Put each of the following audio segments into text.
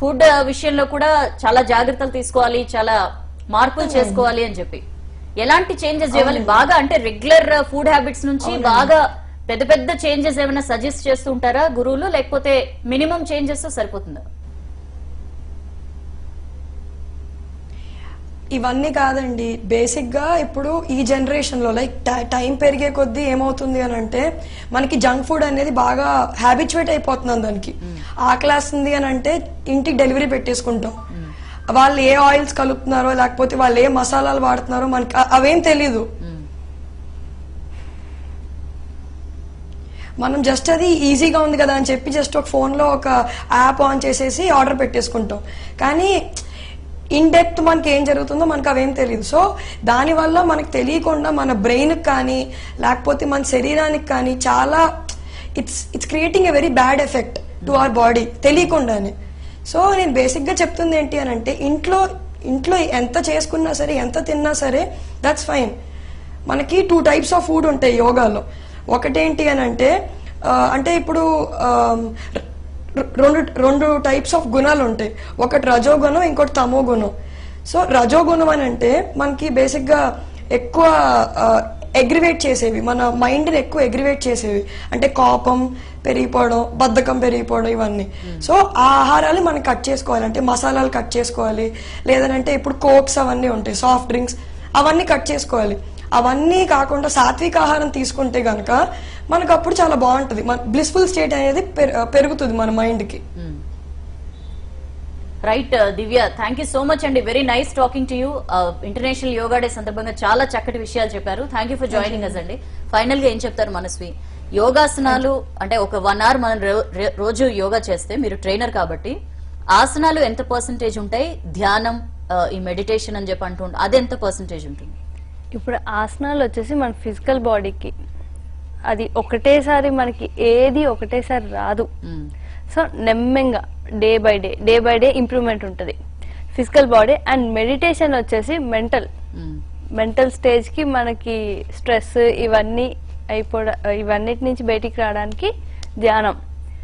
Food విషయంలో కూడా చాలా జాగ్రత్తలు తీసుకోవాలి చాలా మార్పులు చేసుకోవాలి అని చెప్పి ఎలాంటి చేంజెస్ చేయాలి బాగా అంటే రెగ్యులర్ ఫుడ్ హ్యాబిట్స్ నుంచి బాగా పెద్ద పెద్ద చేంజెస్ ఏమైనా సజెస్ట్ చేస్తూ ఉంటారా గురువులు లేకపోతే మినిమం చేంజెస్ సరిపోతుందా ఇవన్నీ కాదండి బేసిక్ గా ఇప్పుడు ఈ జనరేషన్ లో లైక్ టైం పెరిగే కొద్దీ ఏమవుతుంది అని అంటే మనకి జంక్ ఫుడ్ అనేది బాగా హ్యాబిచువేట్ అయిపోతున్నాం దానికి ఆకలేస్తుంది అని అంటే ఇంటికి డెలివరీ పెట్టేసుకుంటాం వాళ్ళు ఏ ఆయిల్స్ కలుపుతున్నారో లేకపోతే వాళ్ళు ఏ మసాలాలు వాడుతున్నారో మనకి అ- అవేం తెలీదు మనం జస్ట్ అది ఈజీగా ఉంది కదా అని చెప్పి జస్ట్ ఒక ఫోన్లో ఒక యాప్ ఆన్ చేసేసి ఆర్డర్ పెట్టేసుకుంటాం కానీ ఇన్ డెప్త్ మనకి ఏం జరుగుతుందో మనకు అవేం తెలియదు సో దానివల్ల మనకు తెలియకుండా మన బ్రెయిన్కి కానీ లేకపోతే మన శరీరానికి కానీ చాలా it's it's creating a very bad effect to our body తెలియకుండానే సో నేను బేసిక్గా చెప్తుంది ఏంటి అని అంటే ఇంట్లో ఇంట్లో ఎంత చేసుకున్నా సరే ఎంత తిన్నా సరే దట్స్ ఫైన్ మనకి టూ టైప్స్ ఆఫ్ ఫుడ్ ఉంటాయి యోగాలో ఒకటేంటి అని అంటే ఆ, అంటే ఇప్పుడు ఆమ్, రె- రెండు రెండు టైప్స్ ఆఫ్ గుణాలు ఉంటాయి ఒకటి రజోగుణం ఇంకోటి తమో గుణం సో రజోగుణం అని అంటే మనకి బేసిక్గా ఎక్కువ ఎగ్రివేట్ చేసేవి మన మైండ్ని ఎక్కువ ఎగ్రివేట్ చేసేవి అంటే కోపం పెరిగిపోవడం బద్ధకం పెరిగిపోవడం ఇవన్నీ సో ఆ ఆహారాలు మనం కట్ చేసుకోవాలి అంటే మసాలాలు కట్ చేసుకోవాలి లేదంటే ఇప్పుడు కోక్స్ అవన్నీ ఉంటాయి సాఫ్ట్ డ్రింక్స్ అవన్నీ కట్ చేసుకోవాలి అవన్నీ కాకుండా సాత్విక ఆహారం తీసుకుంటే గనక మనకు అప్పుడు చాలా బాగుంటుంది మన బ్లిస్ఫుల్ స్టేట్ అనేది పెరు- పెరుగుతుంది మన మైండ్కి right Divya thank you so much అండి very nice talking to you international yoga day సందర్భంగా చాలా చక్కటి విషయాలు చెప్పారు thank you for joining us అండి ఫైనల్ గా ఏం చెప్తారు మనస్వి యోగాసనాలు అంటే ఒక వన్ అవర్ మనం రో- రే- రోజు యోగా చేస్తే మీరు ట్రైనర్ కాబట్టి ఆసనాలు ఎంత పర్సంటేజ్ ఉంటాయి ధ్యానం ఆ, ఈ మెడిటేషన్ అని చెప్పి అంటూ అది ఎంత పర్సంటేజ్ ఉంటుంది ఇప్పుడు ఆసనాలు వచ్చేసి మన ఫిజికల్ బాడీకి అది ఒకటేసారి మనకి ఏది ఒకటేసారి రాదు మ్మ్. సో నెమ్మంగా day by day day by day improvement ఉంటుంది ఫిజికల్ బాడీ అండ్ మెడిటేషన్ వచ్చేసి మెంటల్ మ్మ్. మెంటల్ స్టేజ్ కి మనకి స్ట్రెస్ ఇవన్నీ అయిపోవడం ఇవన్నిటి నుంచి బయటికి రావడానికి ధ్యానం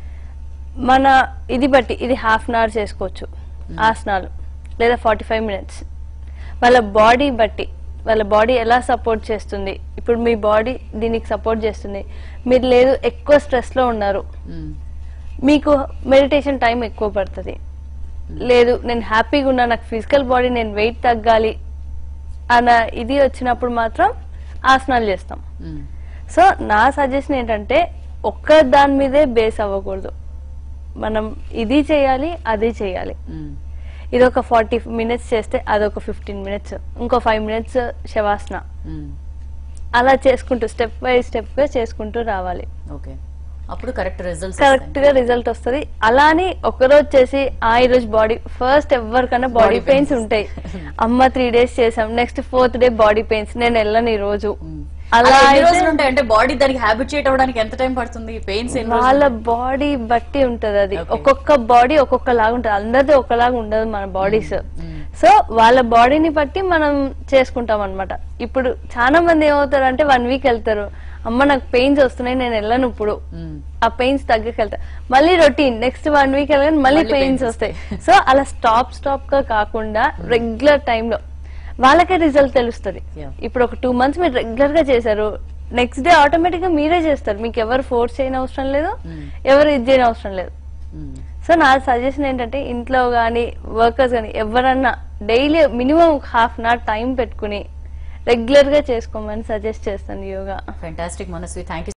మన ఇది బట్టి ఇది హాఫ్ అన్ అవర్ చేసుకోవచ్చు ఆసనాలు లేదా ఫార్టీ ఫైవ్ మినిట్స్ వాళ్ళ బాడీ బట్టి వాళ్ళ బాడీ ఎలా సపోర్ట్ చేస్తుంది ఇప్పుడు మీ బాడీ దీనికి సపోర్ట్ చేస్తుంది మీరు లేదు ఎక్కువ స్ట్రెస్ లో ఉన్నారు మ్మ్. మీకు మెడిటేషన్ టైం ఎక్కువ పడుతుంది లేదు నేను హ్యాపీగా ఉన్నా నాకు ఫిజికల్ బాడీ నేను వెయిట్ తగ్గాలి అన్న ఇది వచ్చినప్పుడు మాత్రం ఆసనాలు చేస్తాం మ్మ్. సో నా సజెషన్ ఏంటంటే ఒక్క దాని మీదే బేస్ అవ్వకూడదు మనం ఇది చేయాలి అది చేయాలి మ్మ్. ఇది ఒక ఫార్టీ మినిట్స్ చేస్తే అదొక ఫిఫ్టీన్ మినిట్స్ ఇంకో ఫైవ్ మినిట్స్ శవాసన మ్మ్. అలా చేసుకుంటూ స్టెప్ బై స్టెప్ గా చేసుకుంటూ రావాలి ఓకే అప్పుడు కరెక్ట్ రిజల్ట్స్ కరెక్ట్ గా రిజల్ట్ వస్తుంది అలానే ఒకరోజు చేసి ఆ ఈ రోజు బాడీ ఫస్ట్ ఎవరికైనా బాడీ Body పెయిన్స్ pains. ఉంటాయి అమ్మ త్రీ డేస్ చేసాం next fourth day body pains నేను వెళ్ళను ఈ రోజు అలా అలా ఎన్ని అయితే రోజులు ఉంటాయి అంటే బాడీ దానికి హ్యాబిచుయేట్ అవ్వడానికి ఎంత టైం పడుతుంది పెయిన్స్ ఎన్ని రోజులు వాళ్ళ బాడీ బట్టి ఉంటది అది Okay. ఒక్కొక్క బాడీ ఒక్కొక్క లాగా ఉంటది అందరిది ఒకలాగా ఉండదు మన బాడీస్ Mm. సో వాళ్ళ బాడీని బట్టి మనం చేసుకుంటాం అన్నమాట ఇప్పుడు చాలా మంది ఏమవుతారు అంటే వన్ వీక్ వెళ్తారు అమ్మ నాకు పెయిన్స్ వస్తున్నాయి నేను వెళ్ళను ఇప్పుడు మ్మ్. ఆ పెయిన్స్ తగ్గకెళ్తా మళ్ళీ రొటీన్ నెక్స్ట్ వన్ వీక్ వెళ్ళగానే మళ్ళీ మళ్ళీ పెయిన్స్ pains వస్తాయి సో అలా స్టాప్ స్టాప్ గా కాకుండా రెగ్యులర్ టైంలో వాళ్ళకే రిజల్ట్ తెలుస్తుంది Yeah. ఇప్పుడు ఒక టూ మంత్స్ మీరు రెగ్యులర్ గా చేశారు నెక్స్ట్ డే ఆటోమేటిక్ గా మీరే చేస్తారు మీకు ఎవరు ఫోర్స్ చేయని అవసరం లేదు Mm. ఎవరు ఇది చేయని అవసరం లేదు మ్మ్. సో నా సజెషన్ ఏంటంటే ఇంట్లో కానీ వర్కర్స్ కానీ ఎవరన్నా daily minimum half an hour time పెట్టుకుని రెగ్యులర్ గా చేసుకోమని సజెస్ట్ చేస్తాను యోగా ఫ్యాంటాస్టిక్ మనస్వి థ్యాంక్